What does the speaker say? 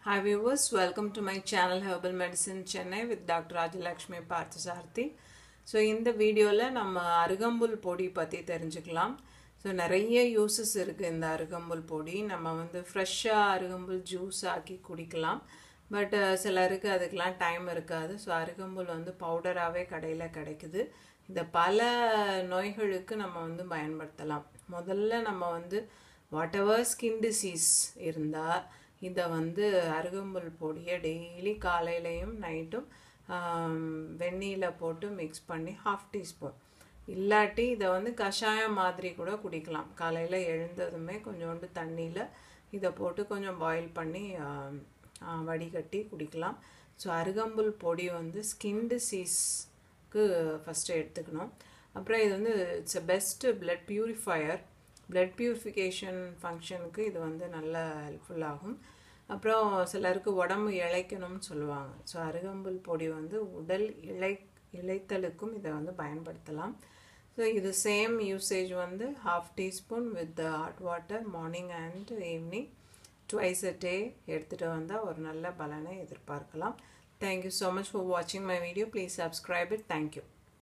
Hi viewers, welcome to my channel Herbal Medicine Chennai with Dr. Rajalakshmi Parthasarthi. So இந்த வீடியோவில் நம்ம அருகம்புல் பொடி பற்றி தெரிஞ்சுக்கலாம் ஸோ நிறைய யூசஸ் இருக்குது இந்த அருகம்புல் பொடி நம்ம வந்து ஃப்ரெஷ்ஷாக அருகம்புல் ஜூஸ் ஆக்கி குடிக்கலாம் பட் சிலருக்கு அதுக்கெலாம் டைம் இருக்காது ஸோ அருகம்புல் வந்து பவுடராகவே கடையில் கிடைக்குது இந்த பல நோய்களுக்கு நம்ம வந்து பயன்படுத்தலாம் முதல்ல நம்ம வந்து வாட் எவர் ஸ்கின் டிசீஸ் இருந்தால் இதை வந்து அருகம்புல் பொடியை டெய்லி காலையிலையும் நைட்டும் வெந்நீரில் போட்டு மிக்ஸ் பண்ணி ஹாஃப் டீஸ்பூன் இல்லாட்டி இதை வந்து கஷாயம் மாதிரி கூட குடிக்கலாம் காலையில் எழுந்ததுமே கொஞ்சோண்டு தண்ணியில் இதை போட்டு கொஞ்சம் பாயில் பண்ணி வடிகட்டி குடிக்கலாம் ஸோ அருகம்புல் பொடி வந்து ஸ்கின் டிசீஸ்க்கு ஃபஸ்ட்டு எடுத்துக்கணும் அப்புறம் இது வந்து it's a best blood purifier blood purification ஃபங்க்ஷனுக்கு இது வந்து நல்ல ஹெல்ப்ஃபுல்லாகும் அப்புறம் சிலருக்கு உடம்பு இழைக்கணும்னு சொல்லுவாங்க ஸோ அருகம்புல் பொடி வந்து உடல் இழை இழைத்தலுக்கும் இதை வந்து பயன்படுத்தலாம் ஸோ இது சேம் யூசேஜ் வந்து half teaspoon with hot water morning and evening twice a day எடுத்துகிட்டு வந்தால் ஒரு நல்ல பலனை எதிர்பார்க்கலாம் தேங்க்யூ ஸோ மச் ஃபார் வாட்சிங் my video please subscribe it thank you